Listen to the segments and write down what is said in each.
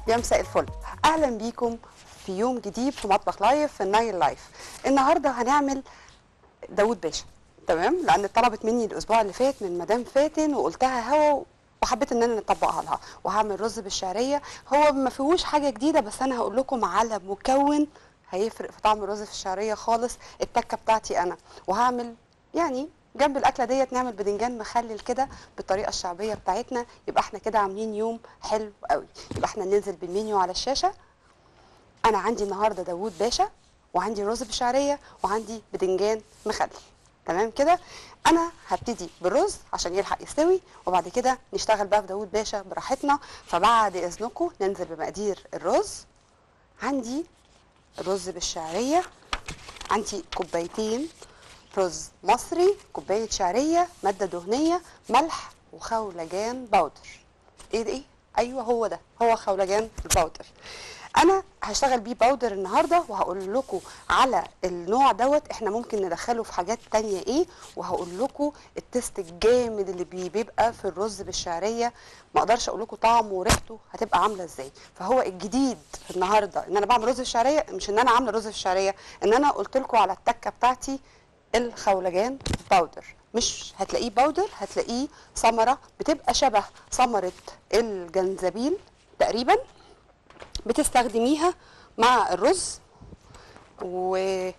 يا مساء الفل اهلا بيكم في يوم جديد في مطبخ لايف في النايل لايف النهارده هنعمل داوود باشا تمام لان طلبت مني الاسبوع اللي فات من مدام فاتن وقلتها هوا وحبيت ان انا نطبقها لها وهعمل رز بالشعريه هو ما فيهوش حاجه جديده بس انا هقول لكم على مكون هيفرق في طعم الرز في الشعريه خالص التكه بتاعتي انا وهعمل يعني جنب الاكله ديت نعمل بدنجان مخلل كده بالطريقه الشعبيه بتاعتنا يبقى احنا كده عاملين يوم حلو قوي يبقى احنا ننزل بالمنيو على الشاشه انا عندي النهارده داوود باشا وعندي رز بالشعريه وعندي بدنجان مخلل تمام كده انا هبتدي بالرز عشان يلحق يستوي وبعد كده نشتغل بقى في داوود باشا براحتنا فبعد اذنكم ننزل بمقادير الرز عندي رز بالشعريه عندي كوبايتين رز مصري كوبايه شعريه ماده دهنيه ملح وخولجان باودر ايه ده ايه ايوه هو ده هو خولجان الباودر انا هشتغل بيه باودر النهارده وهقول لكم على النوع دوت احنا ممكن ندخله في حاجات تانية ايه وهقول لكم التست الجامد اللي بي- بيبقى في الرز بالشعريه ما اقدرش اقول لكم طعمه وريحته هتبقى عامله ازاي فهو الجديد النهارده ان انا بعمل رز بالشعريه مش ان انا عامله رز بالشعريه ان انا قلت لكم على التكه بتاعتي الخولجان باودر مش هتلاقيه باودر هتلاقيه ثمره بتبقى شبه ثمره الجنزبيل تقريبا بتستخدميها مع الرز و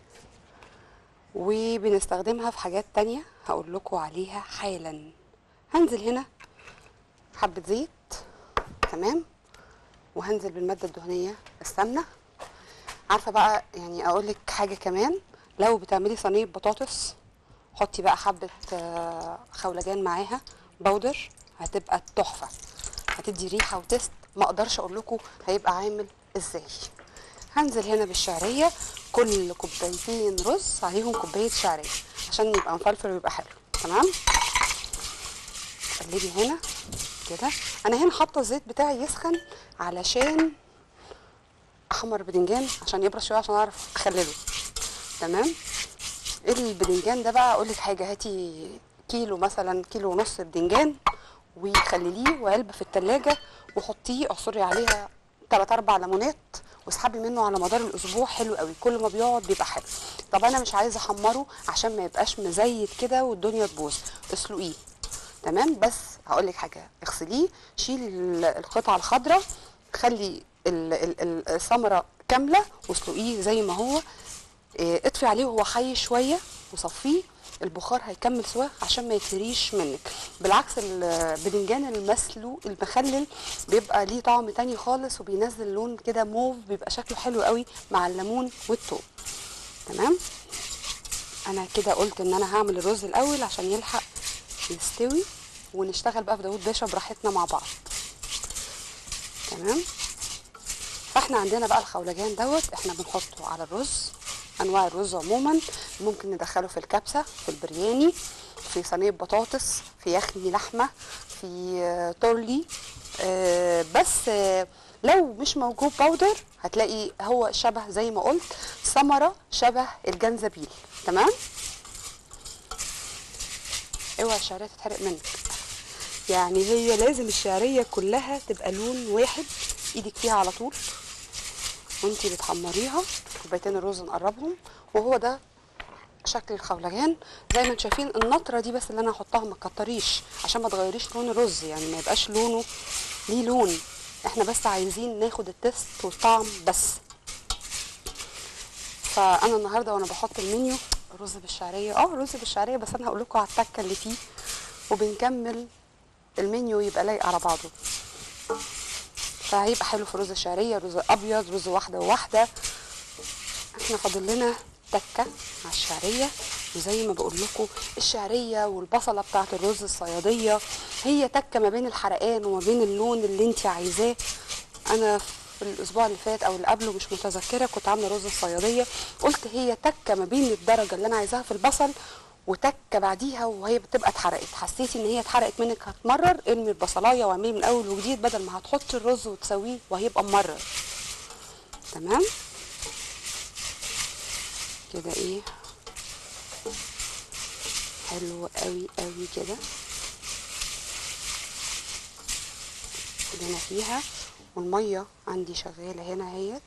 وبنستخدمها في حاجات تانية هقول لكم عليها حالا هنزل هنا حبة زيت تمام وهنزل بالمادة الدهنية السمنة عارفة بقى يعني اقول لك حاجة كمان لو بتعملي صينية بطاطس حطي بقى حبة آه، خولجان معاها بودر هتبقى تحفة هتدي ريحة وتست ما اقدرش اقول لكم هيبقى عامل ازاي هنزل هنا بالشعرية كل كوبايتين رز عليهم كوباية شعرية عشان يبقى مفلفل ويبقى حلو تمام قلبي هنا كده انا هنا حاطه الزيت بتاعي يسخن علشان احمر البدنجان عشان يبرد شويه عشان اعرف اخلله تمام البدنجان ده بقى اقول لك حاجه هاتي كيلو مثلا كيلو ونص بدنجان وخلليه وعلبه في التلاجة وحطيه اعصري عليها 3 4 ليمونات واسحبي منه على مدار الاسبوع حلو قوي كل ما بيقعد بيبقى حلو طب انا مش عايزه احمره عشان ما يبقاش مزيت كده والدنيا تبوظ اسلقيه تمام بس هقول لك حاجه اغسليه شيلي ال- القطعه الخضراء خلي ال- ال- ال- الثمره كامله واسلقيه زي ما هو إيه، اطفي عليه وهو حي شويه وصفيه البخار هيكمل سواه عشان ما يتهريش منك بالعكس البدنجان المسلوق المخلل بيبقى ليه طعم تاني خالص وبينزل لون كده موف بيبقى شكله حلو قوي مع الليمون والثوم تمام انا كده قلت ان انا هعمل الرز الاول عشان يلحق يستوي ونشتغل بقى في داوود باشا براحتنا مع بعض تمام فاحنا عندنا بقى الخولجان دوت احنا بنحطه على الرز انواع الرز عموما ممكن ندخله في الكبسه في البرياني في صينيه بطاطس في يخني لحمه في آه، تورلي آه، بس آه، لو مش موجود باودر هتلاقي هو شبه زي ما قلت ثمره شبه الجنزبيل تمام اوعى الشعريه تتحرق منك يعني هي لازم الشعريه كلها تبقى لون واحد ايدك فيها على طول وانتي بتحمريها كوبايتين الرز نقربهم وهو ده شكل الخولجان زي ما انتم شايفين النطره دي بس اللي انا هحطها ما تكتريش عشان ما تغيريش لون الرز يعني ما يبقاش لونه ليه لون احنا بس عايزين ناخد التست والطعم بس فانا النهارده وانا بحط المنيو رز بالشعريه اه رز بالشعريه بس انا هقول لكم على التكه اللي فيه وبنكمل المنيو يبقى لايق على بعضه فهيبقى حلو في رز الشعريه رز ابيض رز واحده وواحده احنا فاضل لنا تكه مع الشعريه وزي ما بقول لكم الشعريه والبصله بتاعه الرز الصياديه هي تكه ما بين الحرقان وما بين اللون اللي انت عايزاه انا في الاسبوع اللي فات او اللي قبله مش متذكره كنت عامله رز الصياديه قلت هي تكه ما بين الدرجه اللي انا عايزاها في البصل وتكه بعديها وهي بتبقى اتحرقت حسيتي ان هي اتحرقت منك هتمرر ارمي البصلايه واعملي من اول وجديد بدل ما هتحطي الرز وتسويه وهيبقى ممرر تمام كده ايه حلو قوي قوي كده كلنا فيها والميه عندي شغاله هنا اهيت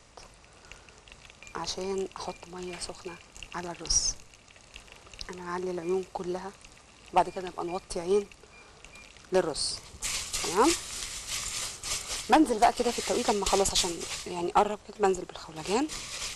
عشان احط ميه سخنه على الرز انا هعلي العيون كلها وبعد كده نبقى نوطي عين للرز تمام بنزل بقى كده في التوقيت لما خلاص عشان يعني قرب كده بنزل بالخولجان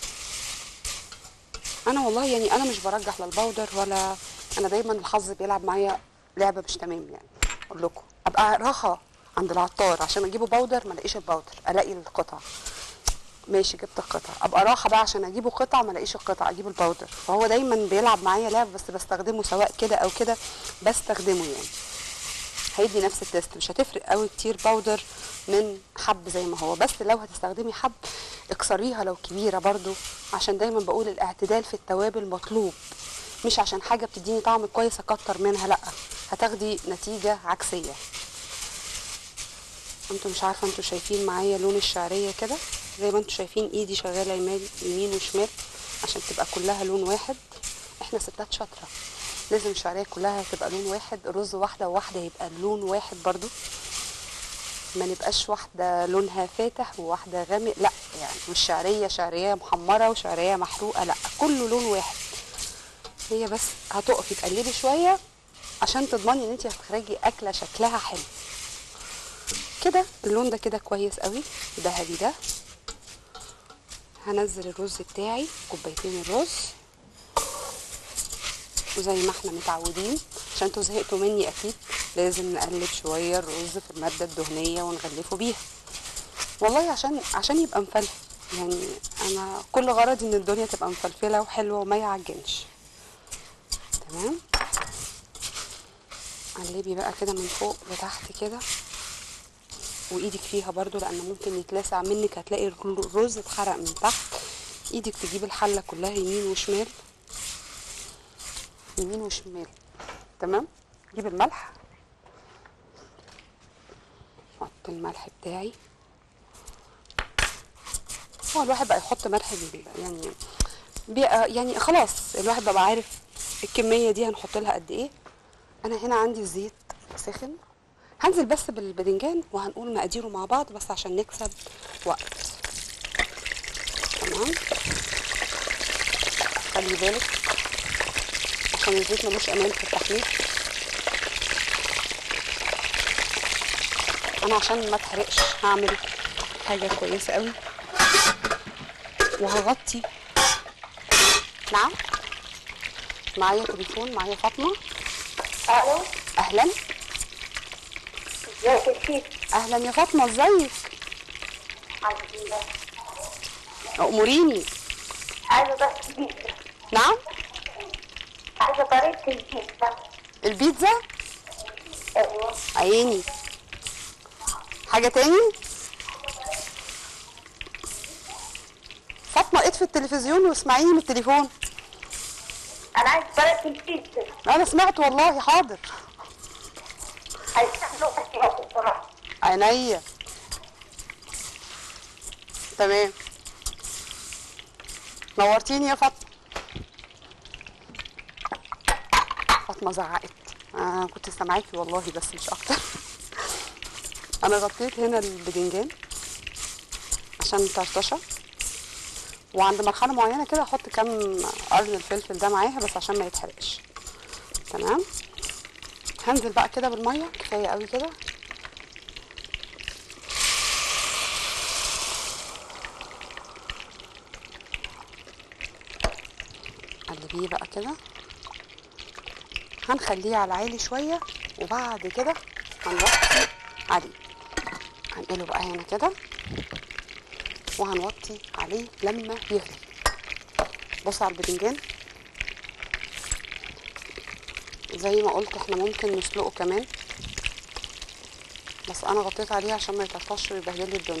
انا والله يعني انا مش برجح لا الباودر ولا انا دايما الحظ بيلعب معايا لعبه مش تمام يعني اقول لكم ابقى راحه عند العطار عشان اجيبه باودر ما الاقيش الباودر الاقي القطع ماشي جبت القطع ابقى راحه بقى عشان اجيبه قطع ما الاقيش القطع اجيب الباودر فهو دايما بيلعب معايا لعب بس بستخدمه سواء كده او كده بستخدمه يعني هيدي نفس التست مش هتفرق قوي كتير باودر من حب زي ما هو بس لو هتستخدمي حب اكسريها لو كبيره برضو عشان دايما بقول الاعتدال في التوابل مطلوب مش عشان حاجه بتديني طعم كويس اكتر منها لا هتاخدي نتيجه عكسيه انتوا مش عارفه انتوا شايفين معايا لون الشعريه كده زي ما انتوا شايفين ايدي شغاله يمين يمين وشمال عشان تبقى كلها لون واحد احنا ستات شاطره لازم الشعريه كلها تبقى لون واحد الرز واحده وواحده يبقى اللون واحد برضو ما نبقاش واحده لونها فاتح وواحده غامق لا يعني مش شعريه شعريه محمره وشعريه محروقه لا كله لون واحد هي بس هتقفي تقلبي شويه عشان تضمني ان انت هتخرجي اكله شكلها حلو كده اللون ده كده كويس قوي ذهبي ده هنزل الرز بتاعي كوبايتين الرز وزي ما احنا متعودين عشان انتوا زهقتوا مني اكيد لازم نقلب شويه الرز في الماده الدهنيه ونغلفه بيها والله عشان عشان يبقى مفلفل يعني انا كل غرضي ان الدنيا تبقى مفلفله وحلوه وما يعجنش تمام قلبي بقى كده من فوق لتحت كده وايدك فيها برضو لان ممكن يتلسع منك هتلاقي الرز اتحرق من تحت ايدك تجيب الحله كلها يمين وشمال يمين وشمال تمام جيب الملح احط الملح بتاعي هو الواحد بقى يحط ملح بي- يعني بيبقى يعني خلاص الواحد بقى عارف الكميه دي هنحط لها قد ايه انا هنا عندي الزيت سخن هنزل بس بالباذنجان وهنقول مقاديره مع بعض بس عشان نكسب وقت تمام خلي بالك عشان الزيت ملوش امان في التحمير انا عشان ما اتحرقش هعمل حاجه كويسه قوي وهغطي نعم معايا تليفون معايا فاطمه الو اهلا ازيك يا شيخ اهلا يا فاطمه ازيك الحمد لله اموريني عايزه بس بيتزا نعم عايزه طريقه البيتزا البيتزا ايوه عيني حاجه تاني فاطمه اطفي التلفزيون واسمعيني من التليفون انا عايزه طريقه البيتزا انا سمعت والله حاضر عايزه لغه بصراحه عينيا تمام نورتيني يا فاطمه فاطمه زعقت انا كنت سامعاكي والله بس مش اكتر انا غطيت هنا الباذنجان عشان الطرطشه وعند مرحله معينه كده احط كام قرن الفلفل ده معاها بس عشان ما يتحرقش تمام هنزل بقى كده بالميه كفايه قوي كده قلبيه بقى كده هنخليه على عالي شويه وبعد كده هنوطي عليه هنقله بقى هنا كده وهنوطي عليه لما يغلي بص على الباذنجان زي ما قلت احنا ممكن نسلقه كمان بس انا غطيت عليه عشان ما يطرطش ويبهدل لي الدنيا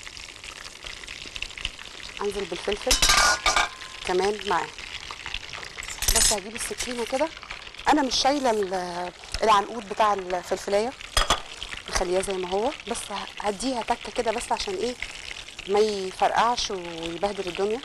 انزل بالفلفل كمان معاه بس هجيب السكينه كده انا مش شايله ال- العنقود بتاع الفلفلايه مخلياه زي ما هو بس هديها تكه كده بس عشان ايه ما يفرقعش ويبهدل الدنيا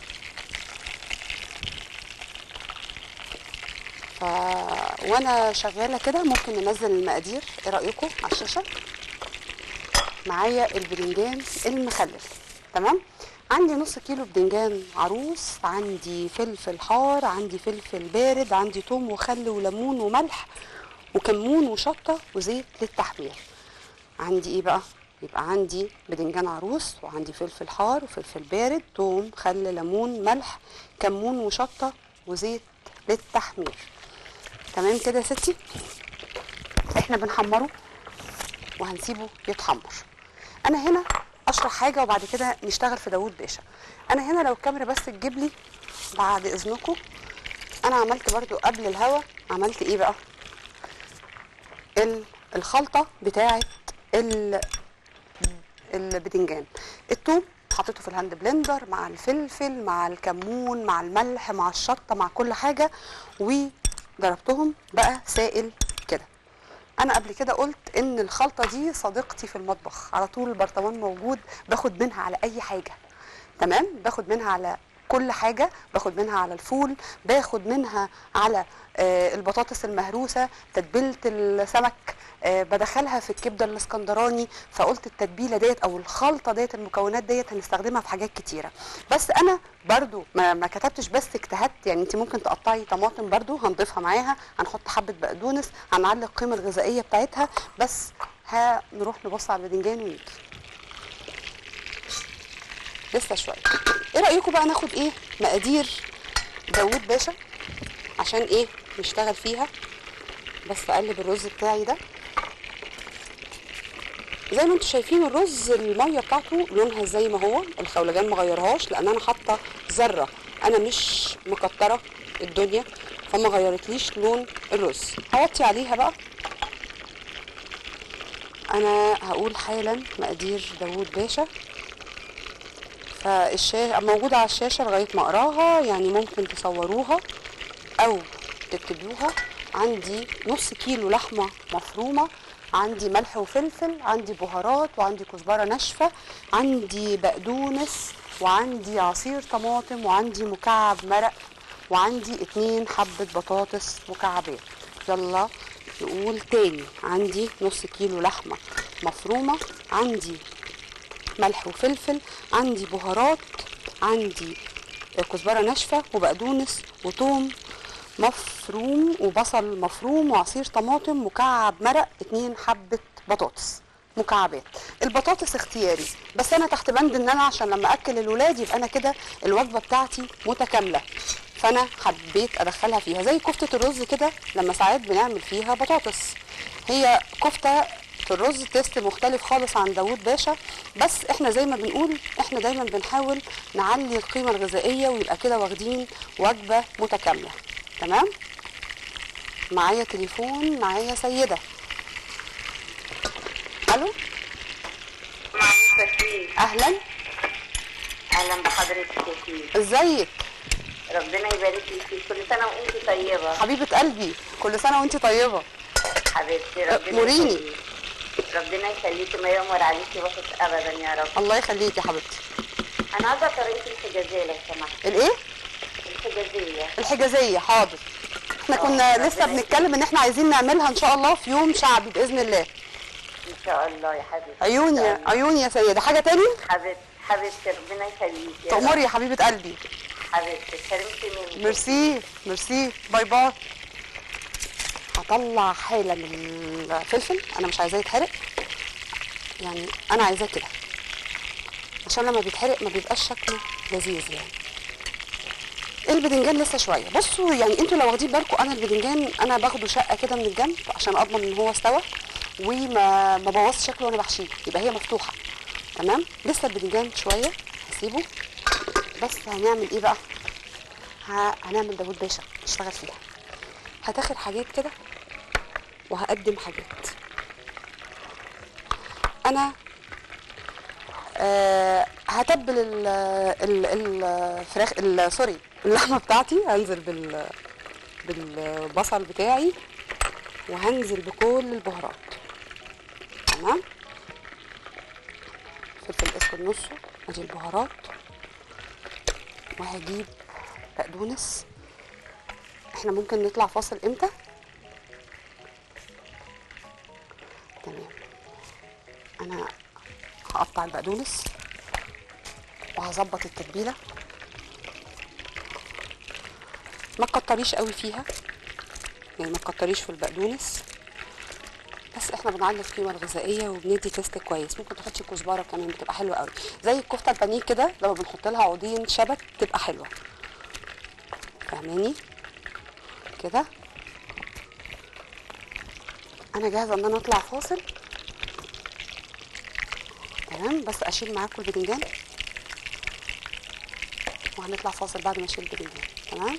ف وانا شغاله كده ممكن ننزل المقادير ايه رايكم على الشاشه معايا البدنجان المخلل تمام عندي نص كيلو بدنجان عروس عندي فلفل حار عندي فلفل بارد عندي توم وخل وليمون وملح وكمون وشطه وزيت للتحمير عندي ايه بقى يبقى عندي بدنجان عروس وعندي فلفل حار وفلفل بارد توم خل ليمون ملح كمون وشطه وزيت للتحمير تمام كده يا ستي احنا بنحمره وهنسيبه يتحمر انا هنا اشرح حاجه وبعد كده نشتغل في داوود باشا انا هنا لو الكاميرا بس تجيب لي بعد اذنكم انا عملت برضو قبل الهوا عملت ايه بقى ال- الخلطه بتاعه ال البدنجان الثوم حطيته في الهاند بلندر مع الفلفل مع الكمون مع الملح مع الشطه مع كل حاجه وضربتهم بقى سائل كده انا قبل كده قلت ان الخلطه دي صديقتي في المطبخ على طول البرطمان موجود باخد منها على اي حاجه تمام باخد منها على كل حاجه باخد منها على الفول باخد منها على آه، البطاطس المهروسه تتبيله السمك آه، بدخلها في الكبده الاسكندراني فقلت التتبيله ديت او الخلطه ديت المكونات ديت هنستخدمها في حاجات كتيره بس انا برضو ما, ما كتبتش بس اجتهدت يعني انت ممكن تقطعي طماطم برضو هنضيفها معاها هنحط حبه بقدونس هنعلي القيمه الغذائيه بتاعتها بس هنروح نبص على الباذنجان ونيجي لسه شويه ايه رايكم بقى ناخد ايه مقادير داوود باشا عشان ايه نشتغل فيها بس اقلب الرز بتاعي ده زي ما انتم شايفين الرز الميه بتاعته لونها زي ما هو الخولجان ما غيرهاش لان انا حاطه ذره انا مش مكتره الدنيا فما غيرتليش لون الرز هوطي عليها بقى انا هقول حالا مقادير داوود باشا فالشاشة موجودة على الشاشة لغاية ما اقراها يعني ممكن تصوروها او تكتبوها عندي نص كيلو لحمة مفرومة عندي ملح وفلفل عندي بهارات وعندي كزبرة ناشفة عندي بقدونس وعندي عصير طماطم وعندي مكعب مرق وعندي اتنين حبة بطاطس مكعبات يلا نقول تاني عندي نص كيلو لحمة مفرومة عندي ملح وفلفل عندي بهارات عندي كزبره ناشفه وبقدونس وتوم مفروم وبصل مفروم وعصير طماطم مكعب مرق اتنين حبه بطاطس مكعبات البطاطس اختياري بس انا تحت بند ان انا عشان لما اكل الولاد يبقى انا كده الوجبه بتاعتي متكامله فانا حبيت ادخلها فيها زي كفته الرز كده لما ساعات بنعمل فيها بطاطس هي كفته الرز تيست مختلف خالص عن داوود باشا بس احنا زي ما بنقول احنا دايما بنحاول نعلي القيمه الغذائيه ويبقى كده واخدين وجبه متكامله تمام معايا تليفون معايا سيده الو معلش كتير اهلا اهلا بحضرتك يا سيدي ازيك ربنا يبارك لي فيك كل سنه وانت طيبه حبيبه قلبي كل سنه وانت طيبه حبيبتي ربنا أموريني. يخليك. ربنا يخليكي ما يأمر عليكي وقت ابدا يا رب الله يخليك يا حبيبتي انا عايزه طريقه الحجازيه لو سمحت الايه الحجازيه الحجازيه حاضر احنا كنا ربنا لسه بنتكلم ان احنا عايزين نعملها ان شاء الله في يوم شعبي باذن الله ان شاء الله يا حبيبتي عيوني إن شاء الله. عيوني يا سيده حاجه تاني حبيبتي حبيبتي ربنا يخليك يا رب. تأمري يا حبيبه قلبي حبيبتي كرمتي مني ميرسي ميرسي باي باي هطلع حالا الفلفل انا مش عايزاه يتحرق يعني انا عايزاه كده عشان لما بيتحرق ما بيبقاش شكله لذيذ يعني البدنجان لسه شويه بصوا يعني انتوا لو واخدين بالكم انا البدنجان انا باخده شقه كده من الجنب عشان اضمن ان هو استوى وما ما بوظش شكله وانا بحشيه يبقى هي مفتوحه تمام لسه البدنجان شويه هسيبه بس هنعمل ايه بقى ه- هنعمل داوود باشا نشتغل فيها هتاخد حاجات كده وهقدم حاجات انا آه هتبل ال- ال- الفراخ ال- سوري اللحمه بتاعتي هنزل بال بالبصل بتاعي وهنزل بكل البهارات تمام فلفل اسود نصه ادي البهارات وهجيب بقدونس احنا ممكن نطلع فاصل امتى تمام انا هقطع البقدونس وهظبط التتبيله ما تكتريش قوي فيها يعني ما تكتريش في البقدونس بس احنا بنعلي القيمه الغذائيه وبندي تيست كويس ممكن تحطي كزبره كمان بتبقى حلوه قوي زي الكفته البانيه كده لما بنحط لها عودين شبت بتبقى حلوه فاهماني كده انا جاهزه ان انا اطلع فاصل تمام بس اشيل معاكم الباذنجان وهنطلع فاصل بعد ما اشيل الباذنجان تمام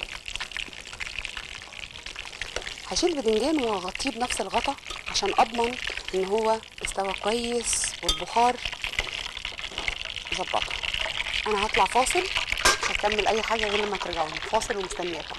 هشيل الباذنجان وهغطيه بنفس الغطا عشان اضمن ان هو استوى كويس والبخار ظبطه انا هطلع فاصل مش هكمل اي حاجه غير لما ترجعوا لي. فاصل ومستنياكم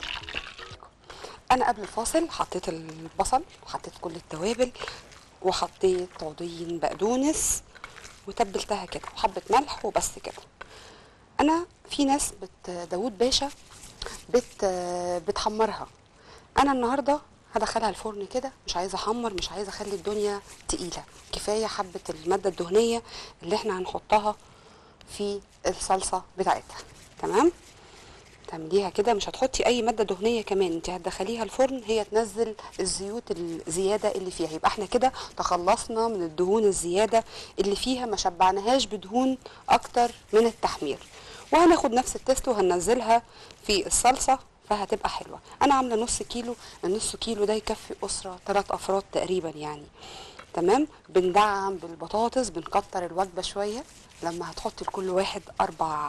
انا قبل الفاصل حطيت البصل وحطيت كل التوابل وحطيت عودين بقدونس وتبلتها كده وحبه ملح وبس كده انا في ناس بت داوود باشا بت بتحمرها انا النهارده هدخلها الفرن كده مش عايزه احمر مش عايزه اخلي الدنيا تقيله كفايه حبه الماده الدهنيه اللي احنا هنحطها في الصلصه بتاعتها تمام تعمليها كده مش هتحطي اي ماده دهنيه كمان انت هتدخليها الفرن هي تنزل الزيوت الزياده اللي فيها يبقى احنا كده تخلصنا من الدهون الزياده اللي فيها ما شبعناهاش بدهون اكتر من التحمير وهناخد نفس التست وهننزلها في الصلصه فهتبقى حلوه انا عامله نص كيلو النص كيلو ده يكفي اسره ثلاث افراد تقريبا يعني تمام بندعم بالبطاطس بنكتر الوجبه شويه لما هتحطي لكل واحد اربع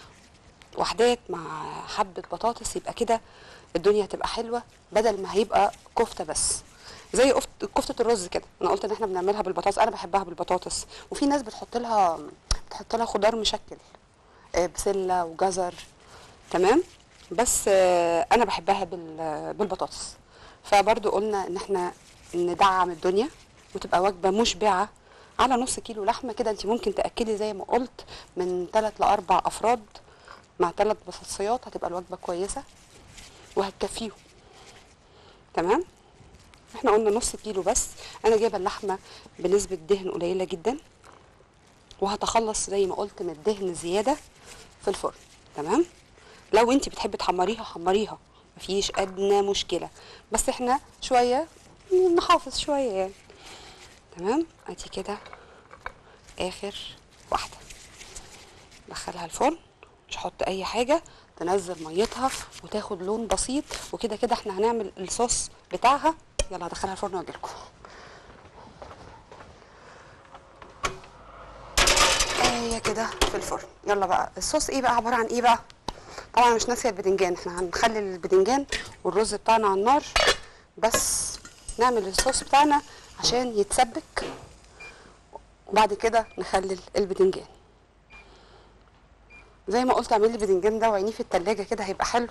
وحدات مع حبة بطاطس يبقى كده الدنيا هتبقى حلوة بدل ما هيبقى كفتة بس زي قفت- كفتة الرز كده انا قلت ان احنا بنعملها بالبطاطس انا بحبها بالبطاطس وفي ناس بتحط لها بتحط لها خضار مشكل آه، بسلة وجزر تمام بس آه، انا بحبها بال- بالبطاطس فبرضو قلنا ان احنا ندعم الدنيا وتبقى وجبة مشبعة على نص كيلو لحمة كده انت ممكن تأكلي زي ما قلت من 3 لأربع أفراد مع ثلاث بطاطسيات هتبقى الوجبة كويسة وهتكفيهم تمام احنا قلنا نص كيلو بس انا جايبه اللحمه بنسبه دهن قليله جدا وهتخلص زي ما قلت من الدهن زياده في الفرن تمام لو انت بتحبي تحمريها حمريها مفيش ادنى مشكله بس احنا شويه نحافظ شويه يعني تمام ادي كده اخر واحده دخلها الفرن مش هحط اي حاجه تنزل ميتها وتاخد لون بسيط وكده كده احنا هنعمل الصوص بتاعها يلا هدخلها الفرن واجيلكم هي كده في الفرن يلا بقى الصوص ايه بقى عباره عن ايه بقى طبعا مش ناسيه البدنجان احنا هنخلي البدنجان والرز بتاعنا على النار بس نعمل الصوص بتاعنا عشان يتسبك وبعد كده نخلل البدنجان زي ما قلت اعملي البدنجان ده وعينيه في التلاجة كده هيبقى حلو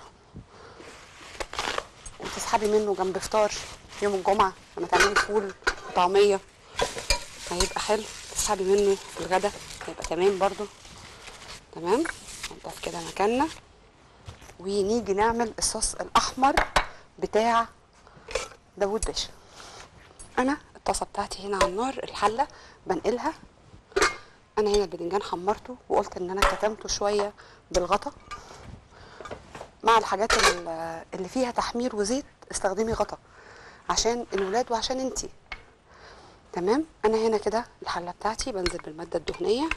وتسحبي منه جنب فطار يوم الجمعة لما تعملي فول وطعمية هيبقى حلو تسحبي منه في الغدا هيبقى تمام برضو تمام نضف كده مكاننا ونيجي نعمل الصوص الأحمر بتاع داوود باشا أنا الطاسة بتاعتي هنا على النار الحلة بنقلها انا هنا البدنجان حمرته وقلت ان انا كتمته شويه بالغطا مع الحاجات ال- اللي فيها تحمير وزيت استخدمي غطا عشان الولاد وعشان انتي تمام انا هنا كده الحله بتاعتي بنزل بالماده الدهنيه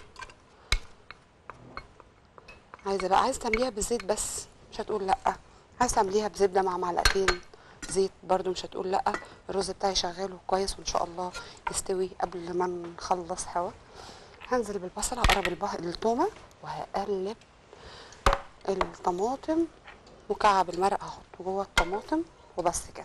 عايزه بقى عايزه تعمليها بالزيت بس مش هتقول لا عايزه تعمليها بزبده مع معلقتين زيت برضو مش هتقول لا الرز بتاعي شغال وكويس وان شاء الله يستوي قبل ما نخلص هوا هنزل بالبصل هقرب البه... التومه وهقلب الطماطم مكعب المرق هحطه جوه الطماطم وبس كده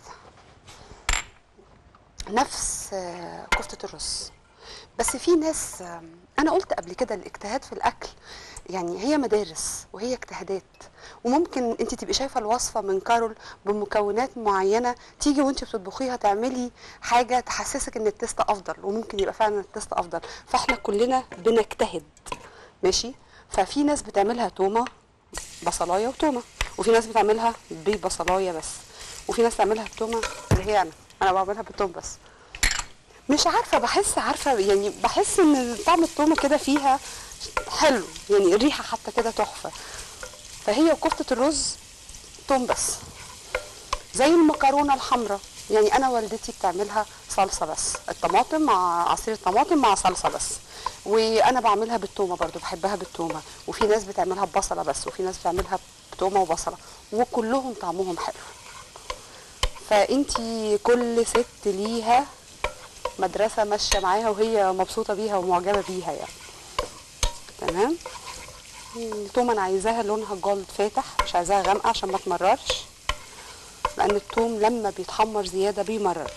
نفس آه، كفتة الرز بس في ناس آم، انا قلت قبل كده الاجتهاد في الاكل يعني هي مدارس وهي اجتهادات وممكن انت تبقي شايفه الوصفه من كارول بمكونات معينه تيجي وانت بتطبخيها تعملي حاجه تحسسك ان التست افضل وممكن يبقى فعلا التست افضل فاحنا كلنا بنجتهد ماشي ففي ناس بتعملها تومه بصلايه وتومه وفي ناس بتعملها ببصلايه بس وفي ناس تعملها بتومه اللي هي انا انا بعملها بالتوم بس مش عارفه بحس عارفه يعني بحس ان طعم التومه كده فيها حلو يعني الريحه حتى كده تحفه فهي وكفته الرز توم بس زي المكرونه الحمراء يعني انا والدتي بتعملها صلصه بس الطماطم مع عصير الطماطم مع صلصه بس وانا بعملها بالتومه برضو بحبها بالتومه وفي ناس بتعملها ببصله بس وفي ناس بتعملها بتومه وبصله وكلهم طعمهم حلو فانتي كل ست ليها مدرسه ماشيه معاها وهي مبسوطه بيها ومعجبه بيها يعني تمام التومه انا عايزاها لونها جولد فاتح مش عايزاها غامقه عشان ما تمررش لان التوم لما بيتحمر زياده بيمرر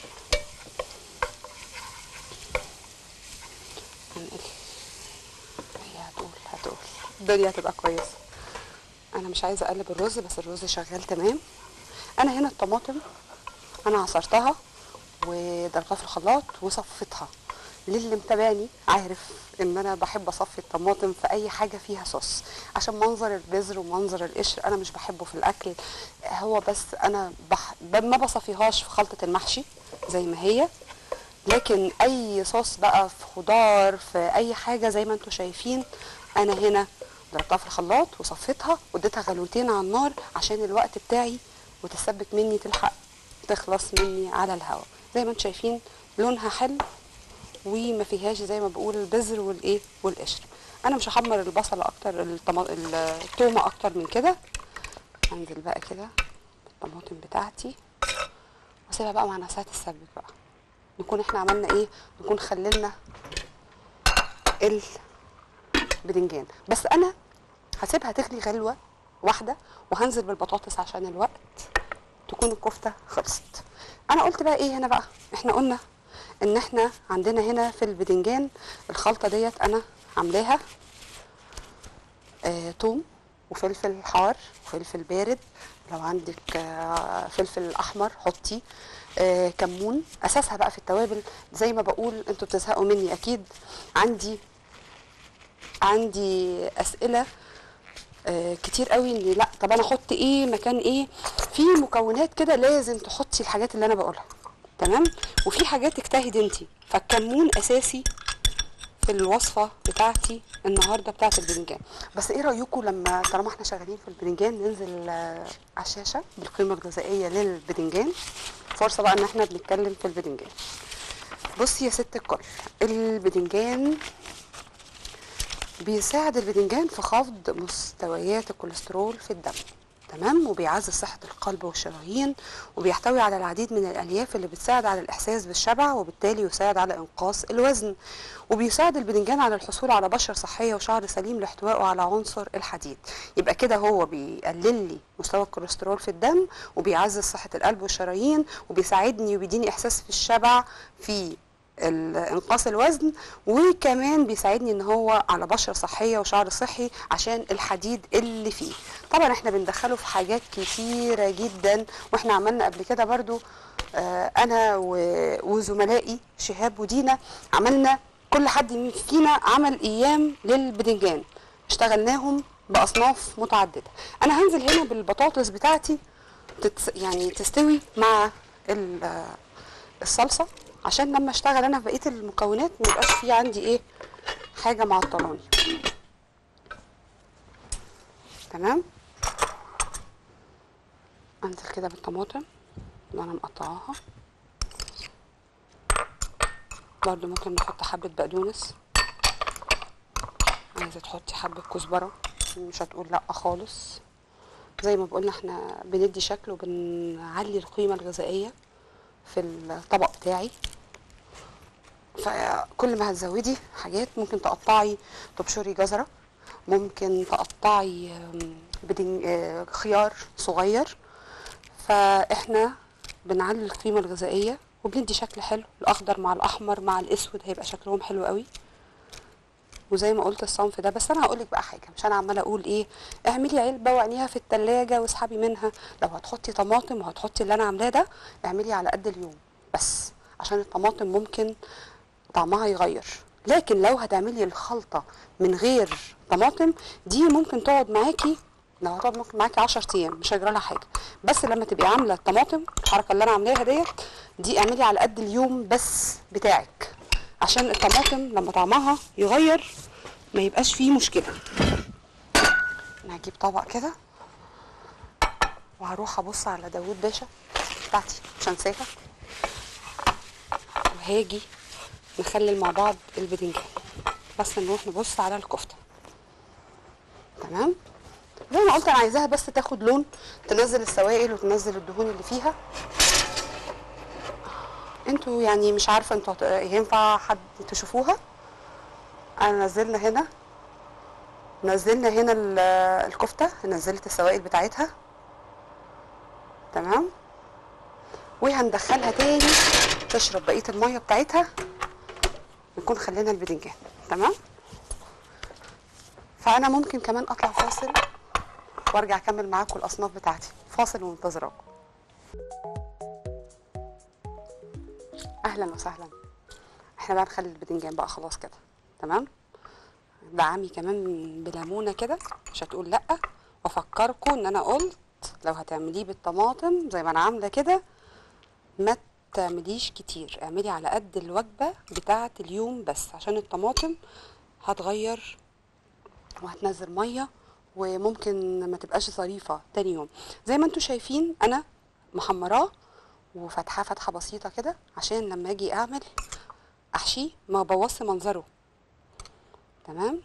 هنقل هي هتقول هتقول الدنيا هتبقى كويسه انا مش عايزه اقلب الرز بس الرز شغال تمام انا هنا الطماطم انا عصرتها وضربتها في الخلاط وصفيتها للي متابعني عارف ان انا بحب اصفي الطماطم في اي حاجه فيها صوص عشان منظر البذر ومنظر القشر انا مش بحبه في الاكل هو بس انا بح... ب- ما بصفيهاش في خلطه المحشي زي ما هي لكن اي صوص بقى في خضار في اي حاجه زي ما انتم شايفين انا هنا ضربتها في الخلاط وصفيتها واديتها غلوتين على النار عشان الوقت بتاعي وتثبت مني تلحق تخلص مني على الهواء زي ما انتم شايفين لونها حلو وما فيهاش زي ما بقول البذر والايه والقشر انا مش هحمر البصله اكتر الطما... التومه اكتر من كده انزل بقى كده بالطماطم بتاعتي واسيبها بقى مع نفسها تتسبك بقى نكون احنا عملنا ايه نكون خللنا البدنجان بس انا هسيبها تغلي غلوه واحده وهنزل بالبطاطس عشان الوقت تكون الكفته خلصت انا قلت بقى ايه هنا بقى احنا قلنا ان احنا عندنا هنا في البدنجان الخلطه ديت انا عاملاها آه توم وفلفل حار وفلفل بارد لو عندك آه فلفل احمر حطي آه كمون اساسها بقى في التوابل زي ما بقول انتوا بتزهقوا مني اكيد عندي عندي اسئله آه كتير قوي ان لا طب انا احط ايه مكان ايه في مكونات كده لازم تحطي الحاجات اللي انا بقولها تمام وفي حاجات اجتهدي انت فالكمون اساسي في الوصفه بتاعتي النهارده بتاعت البدنجان بس ايه رايكم لما طالما احنا شغالين في البدنجان ننزل آه، على الشاشه بالقيمه الغذائيه للبدنجان فرصه بقى ان احنا بنتكلم في البدنجان بصي يا ست الكل البدنجان بيساعد البدنجان في خفض مستويات الكوليسترول في الدم تمام وبيعزز صحة القلب والشرايين وبيحتوي على العديد من الألياف اللي بتساعد على الإحساس بالشبع وبالتالي يساعد على إنقاص الوزن وبيساعد البدنجان على الحصول على بشرة صحية وشعر سليم لاحتوائه على عنصر الحديد يبقى كده هو بيقلل لي مستوى الكوليسترول في الدم وبيعزز صحة القلب والشرايين وبيساعدني وبيديني إحساس في الشبع في ال- انقاص الوزن وكمان بيساعدني ان هو على بشره صحيه وشعر صحي عشان الحديد اللي فيه طبعا احنا بندخله في حاجات كتيره جدا واحنا عملنا قبل كده برضو آه، انا و- وزملائي شهاب ودينا عملنا كل حد فينا عمل ايام للبدنجان اشتغلناهم باصناف متعدده انا هنزل هنا بالبطاطس بتاعتي تتس يعني تستوي مع ال- آه، الصلصه عشان لما اشتغل انا في بقيه المكونات ما يبقاش في عندي ايه حاجه معطلاني تمام انزل كده بالطماطم اللي انا مقطعاها برضو ممكن نحط حبه بقدونس عايزه تحطي حبه كزبره مش هتقول لا خالص زي ما بقولنا احنا بندي شكل وبنعلي القيمه الغذائيه في الطبق بتاعي فكل ما هتزودي حاجات ممكن تقطعي تبشري جزره ممكن تقطعي آم، بدن... آه، خيار صغير فاحنا بنعلي القيمه الغذائيه وبندي شكل حلو الاخضر مع الاحمر مع الاسود هيبقى شكلهم حلو قوي وزي ما قلت الصنف ده بس انا هقولك بقى حاجه مش انا عماله اقول ايه اعملي علبه واعمليها في التلاجة واسحبي منها لو هتحطي طماطم وهتحطي اللي انا عاملاه ده اعملي على قد اليوم بس عشان الطماطم ممكن طعمها يغير لكن لو هتعملي الخلطه من غير طماطم دي ممكن تقعد معاكي لو هتقعد ممكن معاكي 10 ايام مش هيجرى لها حاجه بس لما تبقي عامله الطماطم الحركه اللي انا عاملاها ديت دي اعملي على قد اليوم بس بتاعك عشان الطماطم لما طعمها يغير ما يبقاش فيه مشكله انا هجيب طبق كده وهروح ابص على داوود باشا بتاعتي مش هنساها وهاجي نخلل مع بعض البدنجان بس نروح نبص على الكفته تمام زي ما قلت انا عايزاها بس تاخد لون تنزل السوائل وتنزل الدهون اللي فيها انتوا يعني مش عارفه انتوا هت- ينفع حد تشوفوها انا نزلنا هنا نزلنا هنا ال- الكفته نزلت السوائل بتاعتها تمام وهندخلها تاني تشرب بقيه الميه بتاعتها نكون خلينا البدنجان تمام فانا ممكن كمان اطلع فاصل وارجع اكمل معاكم الاصناف بتاعتي فاصل ومنتظراكم اهلا وسهلا احنا بقى نخلي البدنجان بقى خلاص كده تمام دعمي كمان بليمونه كده مش هتقول لا وافكركم ان انا قلت لو هتعمليه بالطماطم زي ما انا عامله كده ما تعمليش كتير اعملي على قد الوجبه بتاعه اليوم بس عشان الطماطم هتغير وهتنزل ميه وممكن ما تبقاش ظريفه تاني يوم زي ما انتم شايفين انا محمراه وفتحاه فتحه بسيطه كده عشان لما اجي اعمل احشيه ما بوظش منظره تمام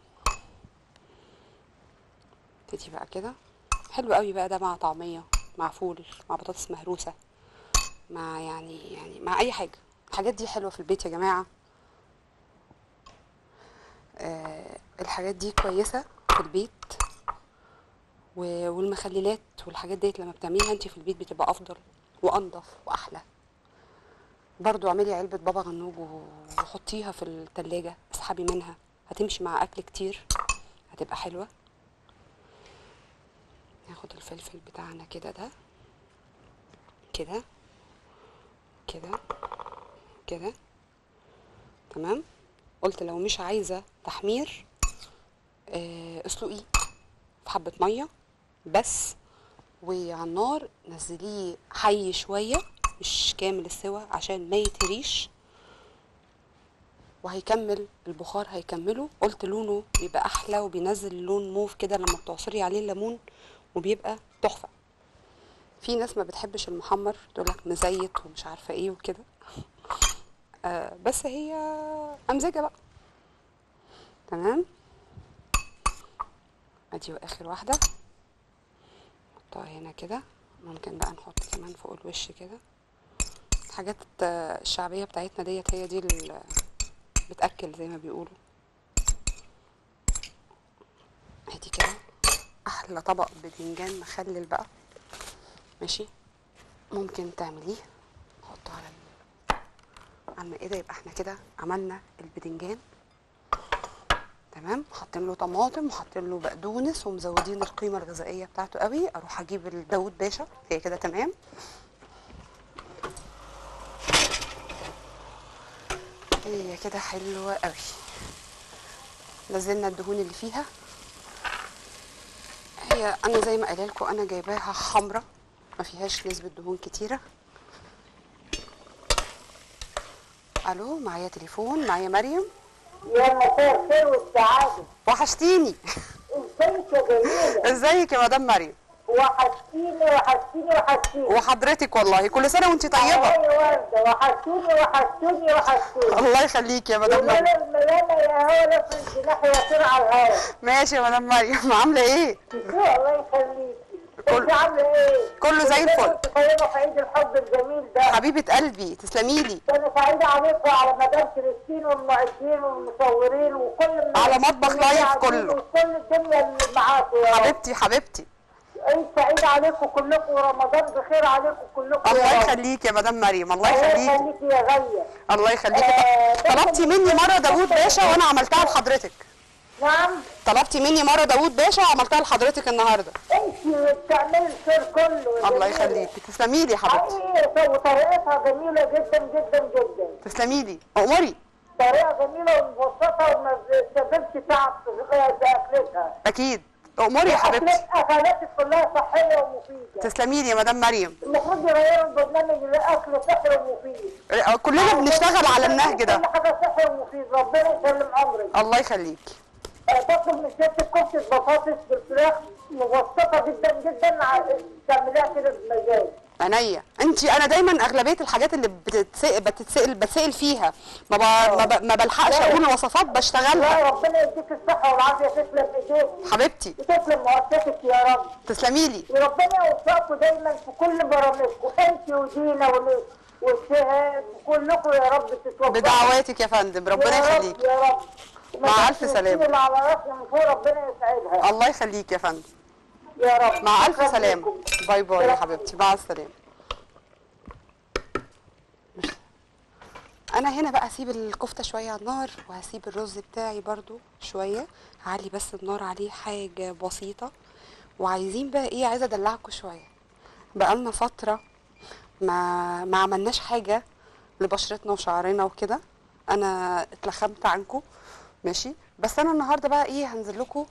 ابتدي بقى كده حلو قوي بقى ده مع طعميه مع فول مع بطاطس مهروسه مع يعني يعني مع اي حاجه الحاجات دي حلوه في البيت يا جماعه آه الحاجات دي كويسه في البيت و- والمخللات والحاجات ديت لما بتعمليها انت في البيت بتبقى افضل وانضف واحلى برضو اعملي علبة بابا غنوج وحطيها في التلاجة اسحبي منها هتمشي مع اكل كتير هتبقى حلوة ناخد الفلفل بتاعنا كده ده كده كده كده تمام قلت لو مش عايزة تحمير آه، اسلقيه في حبة مية بس وعلى النار نزليه حي شوية مش كامل السوا عشان ما يتهريش وهيكمل البخار هيكمله قلت لونه بيبقى احلى وبينزل لون موف كده لما بتعصري عليه الليمون وبيبقى تحفة في ناس ما بتحبش المحمر تقولك مزيت ومش عارفة ايه وكده آه بس هي امزجة بقى تمام ادي اخر واحدة نحطها هنا كده ممكن بقى نحط كمان فوق الوش كده الحاجات آه، الشعبية بتاعتنا ديت هي دي اللي بتأكل زي ما بيقولوا ادي كده احلى طبق بدنجان مخلل بقى ماشي ممكن تعمليه نحطه على ال- على المائدة يبقى احنا كده عملنا البدنجان تمام حاطين له طماطم وحاطين له بقدونس ومزودين القيمه الغذائيه بتاعته قوي اروح اجيب الداود باشا هي كده تمام هي كده حلوه قوي نزلنا الدهون اللي فيها هي انا زي ما قايله لكم انا جايباها حمرا ما فيهاش نسبه دهون كتيره الو معايا تليفون معايا مريم يا مساء الخير والسعادة وحشتيني ازيك يا جميلة ازيك يا مدام مريم وحشتيني وحشتيني وحشتيني وحضرتك والله كل سنه وانت طيبه يا وردة وحشتوني وحشتوني وحشتوني الله يخليك يا مدام مريم ومالا الملامة يا هوا لفت الجناح يطير على الهوا ماشي يا مدام مريم عامله ايه الله يخليكي كل- انت عاملة ايه؟ كله زي كل سنة الفل. وانت طيبة في عيد الحب الجميل ده حبيبه قلبي تسلمي لي انا سعيدة عليكم وعلى مدام فلسطين والمعدين والمصورين وكل من على مطبخ من لايف قاعدين كله. وكل الدنيا اللي معاكم يا رب حبيبتي حبيبتي عيد سعيد عليكم كلكم ورمضان بخير عليكم كلكم الله يا رب. يخليك يا مدام مريم الله الله يخليكي يخليكي يا غالية الله يخليكي آه، طلبتي مني مره داوود باشا وانا عملتها لحضرتك نعم طلبتي مني مره داوود باشا وعملتها لحضرتك النهارده انت بتعملي الخير كله يا الله جميلة. يخليكي تسلمي لي يا حبيبتي حقيقي وطريقتها جميلة جدا جدا جدا تسلمي لي اموري طريقة جميلة ومبسطة وما بتستخدمش تعب في في اكلتها اكيد اموري يا حبيبتي أكلات- اكلاتك كلها صحيه ومفيده تسلمي لي يا مدام مريم المفروض يغيروا البرنامج لاكل صحي ومفيد آه، كلنا بنشتغل على النهج ده كل حاجه صحي ومفيد ربنا يسلم عمرك الله يخليكي آه، تطلب من سيادتك كفته بطاطس بالفراخ مبسطه جدا جدا ع- تعمليها كده بمزاج عينيا انت انا دايما اغلبيه الحاجات اللي بتتسال بتتسال بتسال فيها ما, ب... ما, ب... ما بلحقش اقول وصفات بشتغلها لا ربنا يديك الصحه والعافيه تسلم ايديك حبيبتي وتسلم مؤسستك يا رب تسلمي لي وربنا يوفقكم دايما في كل برامجكم انت ودينا ول- والشهاد وكلكم يا رب تتوفقوا بدعواتك يا فندم ربنا يا رب يخليك يا رب مع ألف سلامة. اللي على راسنا من فوق ربنا يسعدها الله يخليك يا فندم يا رب مع الف شكراً سلامه لكم. باي باي يا سلام. حبيبتي مع السلامه انا هنا بقى اسيب الكفته شويه على النار وهسيب الرز بتاعي برضو شويه هعلي بس النار عليه حاجه بسيطه وعايزين بقى ايه عايزه ادلعكم شويه بقالنا فتره ما ما عملناش حاجه لبشرتنا وشعرنا وكده انا اتلخمت عنكم ماشي بس انا النهارده بقى ايه هنزل لكم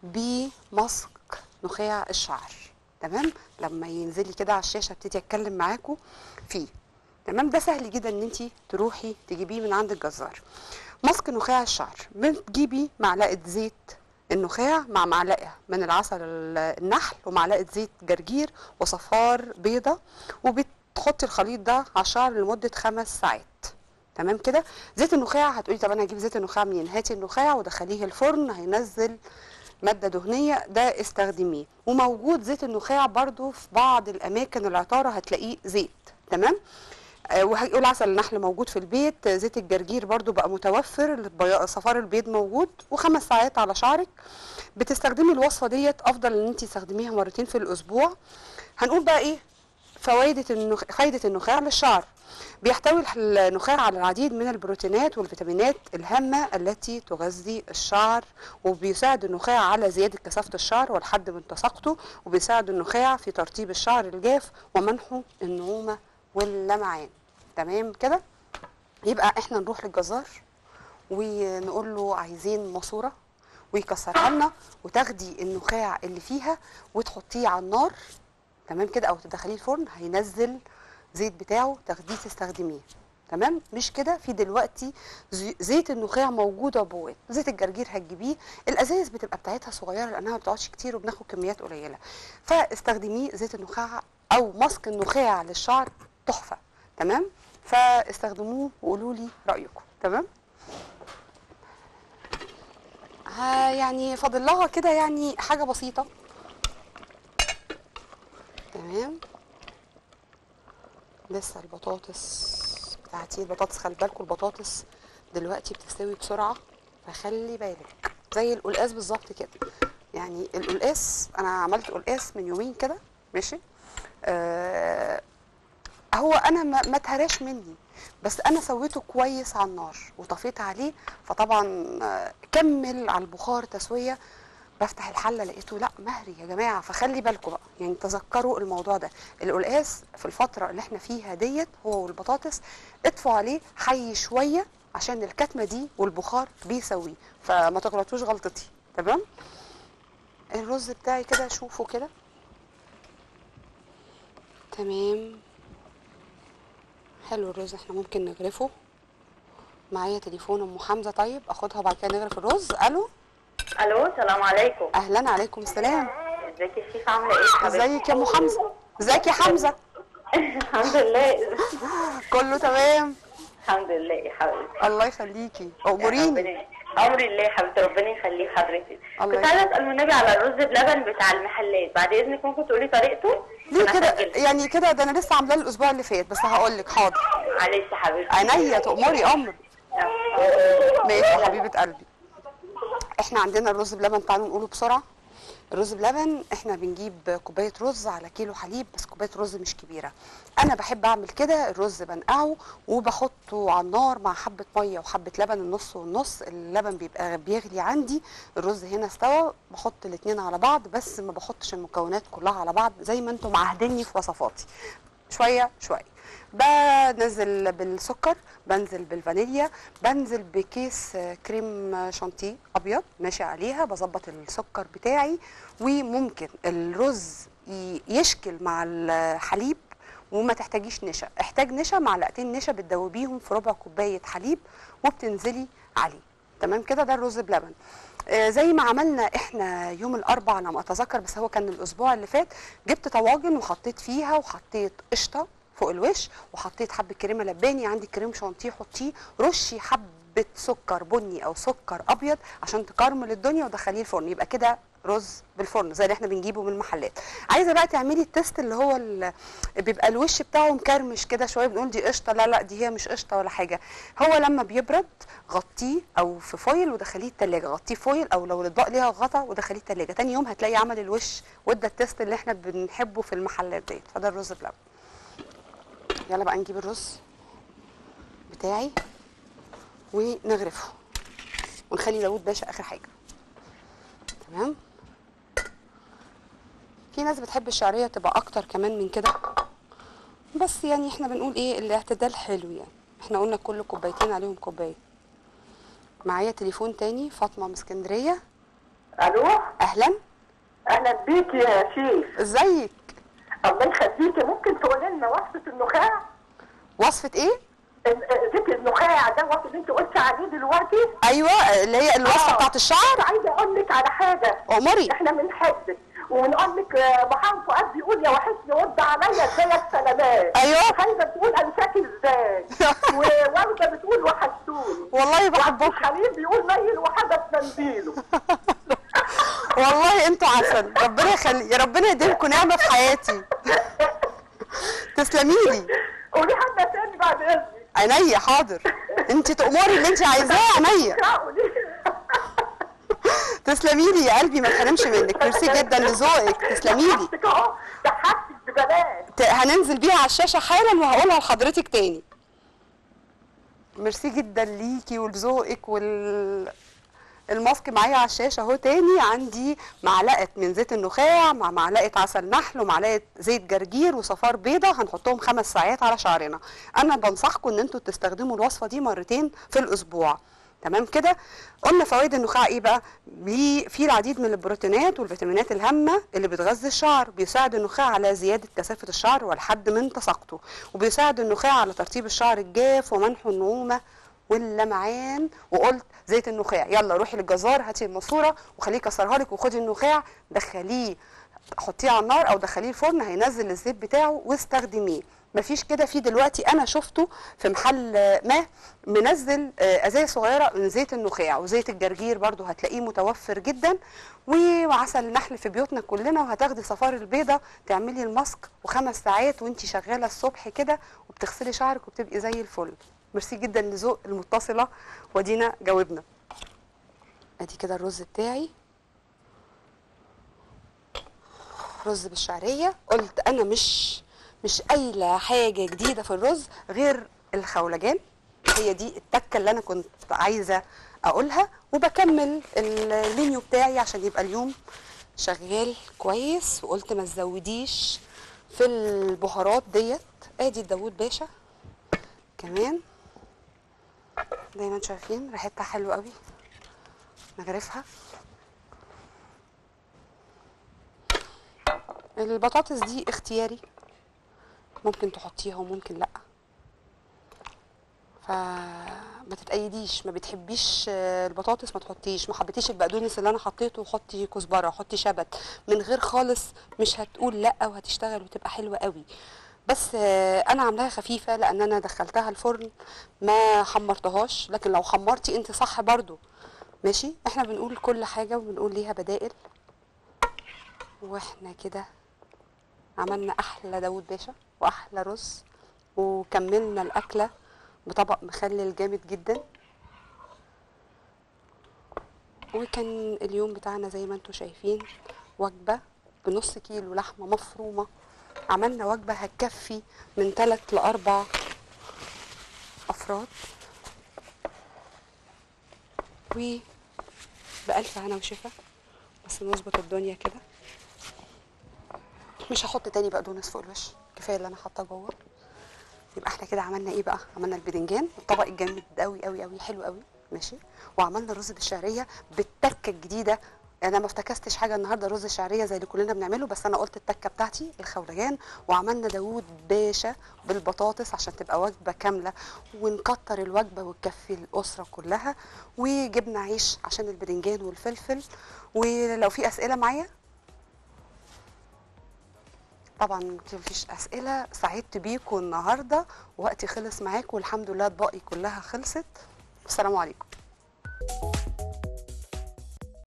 بماسك نخاع الشعر تمام لما ينزل لي كده على الشاشه ابتدي اتكلم معاكم فيه تمام ده سهل جدا ان انت تروحي تجيبيه من عند الجزار ماسك نخاع الشعر بتجيبي معلقه زيت النخاع مع معلقه من العسل ال- النحل ومعلقه زيت جرجير وصفار بيضه وبتحطي الخليط ده على الشعر لمده خمس ساعات تمام كده زيت النخاع هتقولي طب انا هجيب زيت النخاع منين هاتي النخاع ودخليه الفرن هينزل ماده دهنيه ده استخدميه وموجود زيت النخاع برضو في بعض الاماكن العطاره هتلاقيه زيت تمام آه، وهيقول عسل النحل موجود في البيت آه، زيت الجرجير برضو بقى متوفر البيا- صفار البيض موجود وخمس ساعات على شعرك بتستخدمي الوصفه ديت افضل ان انت تستخدميها مرتين في الاسبوع هنقول بقى ايه فوائد النخ... فايدة النخاع للشعر بيحتوي الح- النخاع على العديد من البروتينات والفيتامينات الهامة التي تغذي الشعر وبيساعد النخاع على زيادة كثافة الشعر والحد من تساقطه وبيساعد النخاع في ترطيب الشعر الجاف ومنحه النعومة واللمعان تمام كده يبقى احنا نروح للجزار ونقول له عايزين ماسورة ويكسرها لنا وتاخدي النخاع اللي فيها وتحطيه على النار تمام كده او تدخليه الفرن هينزل زيت بتاعه تاخديه تستخدميه تمام مش كده في دلوقتي زي- زيت النخاع موجود عبوات زيت الجرجير هتجيبيه الازايز بتبقى بتاعتها صغيره لانها ما بتقعدش كتير وبناخد كميات قليله فاستخدميه زيت النخاع او ماسك النخاع للشعر تحفه تمام فاستخدموه وقولوا لي رايكم تمام ها يعني فاضل لها كده يعني حاجه بسيطه تمام لسه البطاطس بتاعتي البطاطس خلي بالكوا البطاطس دلوقتي بتستوي بسرعه فخلي بالك زي القلقاس بالظبط كده يعني القلقاس انا عملت قلقاس من يومين كده ماشي آه هو انا ما ما اتهراش مني بس انا سويته كويس على النار وطفيت عليه فطبعا آه، كمل على البخار تسويه بفتح الحله لقيته لا مهري يا جماعه فخلي بالكم بقى يعني تذكروا الموضوع ده القلقاس في الفتره اللي احنا فيها ديت هو والبطاطس اطفوا عليه حي شويه عشان الكتمه دي والبخار بيسويه فما تغلطوش غلطتي تمام الرز بتاعي كده شوفوا كده تمام حلو الرز احنا ممكن نغرفه معايا تليفون ام حمزه طيب اخدها وبعد كده نغرف الرز الو الو السلام عليكم اهلا عليكم السلام ازيك يا شيخ عامله ايه حبيبتي ازيك يا ام حمزه ازيك يا حمزه الحمد لله كله تمام الحمد لله يا حبيبتي الله يخليكي اموريني ربنا- امر الله يا حبيبتي ربنا يخليك حضرتك الله كنت عايزه اسال النبي على الرز بلبن بتاع المحلات بعد اذنك ممكن تقولي طريقته ليه أنا كده هسجلها. يعني كده ده انا لسه عاملاه الاسبوع اللي فات بس هقول لك حاضر معلش يا حبيبتي عينيا تأمري امر ماشي يا حبيبه قلبي احنا عندنا الرز بلبن تعالوا نقوله بسرعه الرز بلبن احنا بنجيب كوبايه رز على كيلو حليب بس كوبايه رز مش كبيره انا بحب اعمل كده الرز بنقعه وبحطه على النار مع حبه ميه وحبه لبن النص والنص اللبن بيبقى بيغلي عندي الرز هنا استوى بحط الاتنين على بعض بس ما بحطش المكونات كلها على بعض زي ما انتم معهديني في وصفاتي شويه شويه بنزل بالسكر بنزل بالفانيليا بنزل بكيس آه، كريم آه، شانتيه ابيض ماشي عليها بظبط السكر بتاعي وممكن الرز ي- يشكل مع الحليب وما تحتاجيش نشا احتاج نشا معلقتين نشا بتدوبيهم في ربع كوبايه حليب وبتنزلي عليه تمام كده ده الرز بلبن آه، زي ما عملنا احنا يوم الاربع على ما اتذكر بس هو كان الاسبوع اللي فات جبت طواجن وحطيت فيها وحطيت قشطه فوق الوش وحطيت حبه كريمه لباني عندك كريم شانتيه حطيه رشي حبه سكر بني او سكر ابيض عشان تكرمل الدنيا ودخليه الفرن يبقى كده رز بالفرن زي اللي احنا بنجيبه من المحلات عايزه بقى تعملي التست اللي هو ال- بيبقى الوش بتاعه مكرمش كده شويه بنقول دي قشطه لا لا دي هي مش قشطه ولا حاجه هو لما بيبرد غطيه او في فويل ودخليه التلاجة غطيه فويل او لو الاطباق ليها غطا ودخليه التلاجة تاني يوم هتلاقي عمل الوش وادى التست اللي احنا بنحبه في المحلات ديت فده الرز بلبن يلا بقى نجيب الرز بتاعي ونغرفه ونخلي داوود باشا اخر حاجه تمام في ناس بتحب الشعريه تبقى اكتر كمان من كده بس يعني احنا بنقول ايه الاعتدال حلو يعني احنا قلنا كل كوبايتين عليهم كوبايه معايا تليفون تاني فاطمه من اسكندريه الو اهلا اهلا بيكي يا شيخ ازيك الله يخليكي ممكن تقولي لنا وصفه النخاع وصفه ايه ال- زيت النخاع دوت اللي انت قلت عليه دلوقتي ايوه اللي هي الوصفه آه. بتاعت الشعر عايزه اقول لك على حاجه عمري احنا بنحبك ونقول لك آه، محمد فؤاد بيقول يا وحشني ورد عليا ازيك سلامات أيوة. خايفه بتقول انساك ازاي وورده بتقول وحشتوني والله وعبد بحبكم الحليم بيقول ميل وحدث منديله والله انتوا عسل ربنا يخلي يا ربنا يديمكم نعمه في حياتي تسلمي لي قولي حاجه تاني بعد اذنك عينيا حاضر انت تأمري اللي انت عايزاه عينيا قولي تسلمي لي يا قلبي ما تحرمش منك ميرسي جدا لذوقك تسلمي لي ضحكتك اهو ضحكتك ببلاش ت- هننزل بيها على الشاشه حالا وهقولها لحضرتك تاني ميرسي جدا ليكي ولذوقك وال الماسك معايا على الشاشه اهو تاني عندي معلقه من زيت النخاع مع معلقه عسل نحل ومعلقه زيت جرجير وصفار بيضه هنحطهم خمس ساعات على شعرنا انا بنصحكم ان انتوا تستخدموا الوصفه دي مرتين في الاسبوع تمام كده قلنا فوائد النخاع ايه بقى ليه في العديد من البروتينات والفيتامينات الهامه اللي بتغذي الشعر بيساعد النخاع على زياده كثافه الشعر والحد من تساقطه وبيساعد النخاع على ترطيب الشعر الجاف ومنحه النعومه واللمعان وقلت زيت النخاع يلا روحي للجزار هاتي الماسوره وخليه يكسرها لك وخدي النخاع دخليه حطيه على النار او دخليه الفرن هينزل الزيت بتاعه واستخدميه مفيش كده في دلوقتي انا شفته في محل آه، ما منزل آه، ازايز صغيره من زيت النخاع وزيت الجرجير برضو هتلاقيه متوفر جدا و- وعسل النحل في بيوتنا كلنا وهتاخدي صفار البيضه تعملي الماسك وخمس ساعات وانتي شغاله الصبح كده وبتغسلي شعرك وبتبقي زي الفل ميرسي جدا لذوق المتصله ودينا جاوبنا ادي كده الرز بتاعي رز بالشعريه قلت انا مش مش قايله حاجه جديده في الرز غير الخولجان هي دي التكه اللي انا كنت عايزه اقولها وبكمل المنيو بتاعي عشان يبقى اليوم شغال كويس وقلت ما تزوديش في البهارات ديت ادي داوود باشا كمان زي ما انتم شايفين ريحتها حلوه قوي نغرفها البطاطس دي اختياري ممكن تحطيها وممكن لا فما تتأيديش ما بتحبيش آه، البطاطس ما تحطيش ما حبيتيش البقدونس اللي انا حطيته حطي كزبره حطي شبت من غير خالص مش هتقول لا وهتشتغل وتبقى حلوه قوي بس آه، انا عاملاها خفيفه لان انا دخلتها الفرن ما حمرتهاش لكن لو حمرتي انت صح برضو ماشي احنا بنقول كل حاجه وبنقول ليها بدائل واحنا كده عملنا احلى داود باشا واحلى رز وكملنا الاكله بطبق مخلل جامد جدا وكان اليوم بتاعنا زي ما انتم شايفين وجبه بنص كيلو لحمه مفرومه عملنا وجبه هتكفي من ثلاث لاربع افراد و بألف هنا وشفا بس نظبط الدنيا كده مش هحط تاني بقدونس فوق الوش كفايه كفايه اللي انا حاطاه جوه يبقى احنا كده عملنا ايه بقى عملنا البدنجان الطبق الجامد قوي قوي قوي حلو قوي ماشي وعملنا الرز بالشعريه بالتكه الجديده انا ما افتكستش حاجه النهارده رز الشعريه زي اللي كلنا بنعمله بس انا قلت التكه بتاعتي الخولجان وعملنا داوود باشا بالبطاطس عشان تبقى وجبه كامله ونكتر الوجبه وتكفي الاسره كلها وجبنا عيش عشان البدنجان والفلفل ولو في اسئله معايا طبعا مفيش اسئله سعدت بيكم النهارده وقتي خلص معاكم والحمد لله اطباقي كلها خلصت والسلام عليكم